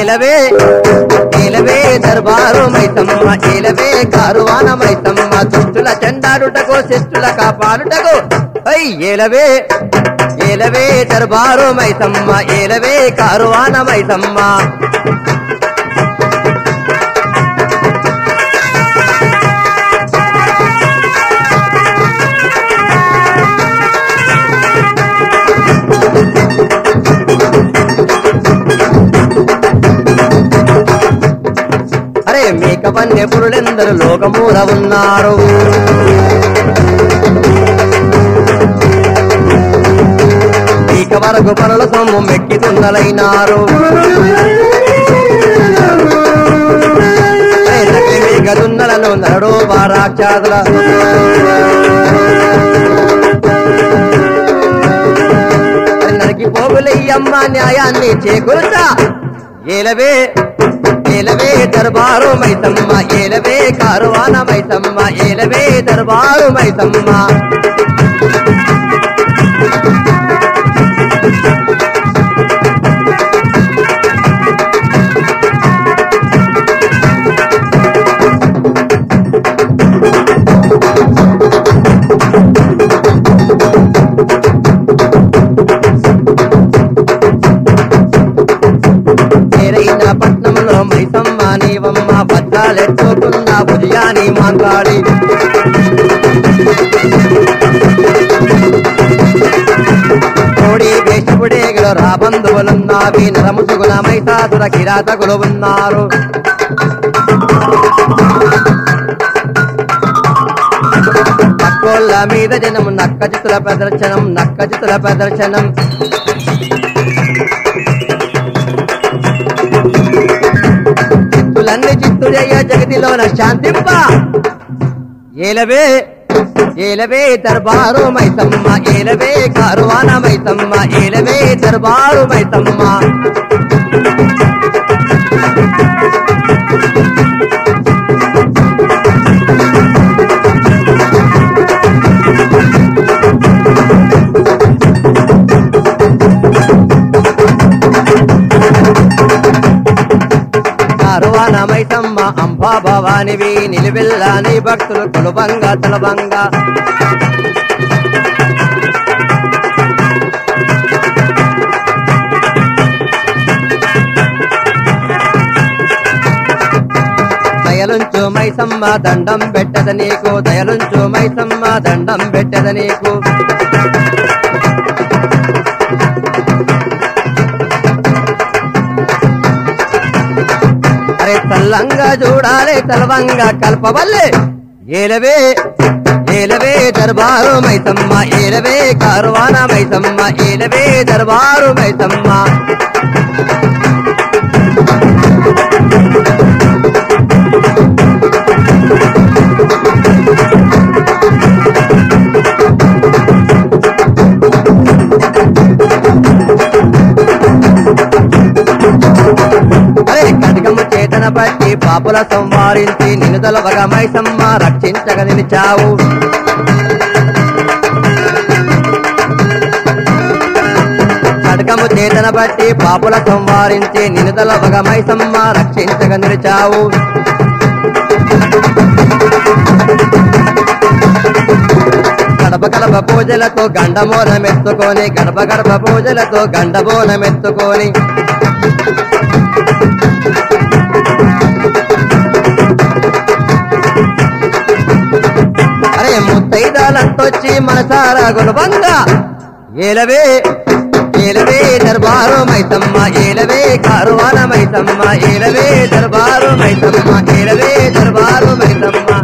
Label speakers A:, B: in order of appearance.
A: ఏలవే ఏలవే దర్బారు మైసమ్మ ఏలవే కారువాన మైసమ్మ దుష్టుల చెండాడుటకు శిష్టుల కాపాడుటకు ఐ ఏలవే ఏలవే దర్బారు మైసమ్మ ఏలవే కారువాన మైసమ్మ అరే మేక వన్య పురులెందరు లోకమూల ఉన్నారు మేక వరకు పనుల సొమ్ము మెక్కి తుండలైనారు అరే నకిలీ మేక దున్నలను నరడో వారాక్షాదుల నరికి పోగులయ్యమ్మ న్యాయాన్ని చేకూర్చా ఏలవే ఏలవే దర్బారు మైసమ్మ ఏలవే కారువాన మైసమ్మ ఏలవే దర్బారు మైసమ్మ పేరైన పట్నంలో మైసమ్మ నీవమ్మ వజ్రాలెట్టుకున్న భుజయాని మాంగాడి కోడి వేషపుడేగలు రాబంధువులున్నావి నరముసుగుల మైసాసుర కిరాతకులు ఉన్నారు నక్కోళ్ళ మీద జనం నక్కజితుల ప్రదర్శనం నక్కజితుల ప్రదర్శనం చిత్తులన్నీ చిత్తుడయ్య జగతిలోన శాంతింప ఏలవే ఏలవే దర్బారు మైసమ్మ ఏలవే కారువాన మైసమ్మ ఏలవే దర్బారు మైసమ్మ కారువాన మైసమ్మ అంబా భవానివి నిలువెల్లాని భక్తులు కొలుబంగా తలబంగా దయలుంచు మైసమ్మ దండం పెట్టద నీకు దయలుంచు మైసమ్మ దండం పెట్టద నీకు అరే తల్లంగా చూడాలి తలవంగా కల్పవల్లే ఏలవే ఏలవే దర్బారు మైసమ్మ ఏలవే కారువాన మైసమ్మ ఏలవే దర్బారు మైసమ్మ అరే కటకము చేతన బట్టి పాపుల సంవారించి నిన్ను తలవగా మైసమ్మ రక్షించగ నిలిచావు కటకము చేతన బట్టి పాపుల సంవారించి నిన్ను తలవగా మైసమ్మ రక్షించగ నిలిచావు గడప గడప పూజలతో గండమోనమెత్తుకొని గడప గడప పూజలతో గండమోనమెత్తుకొని అరే ముత్తైదాలంతొచ్చి మనసారా గుణబంగా ఏలవే ఏలవే దర్బారు మైసమ్మ ఏలవే కారువాన మైసమ్మ ఏలవే దర్బారు మైసమ్మ ఏలవే దర్బారు మైసమ్మ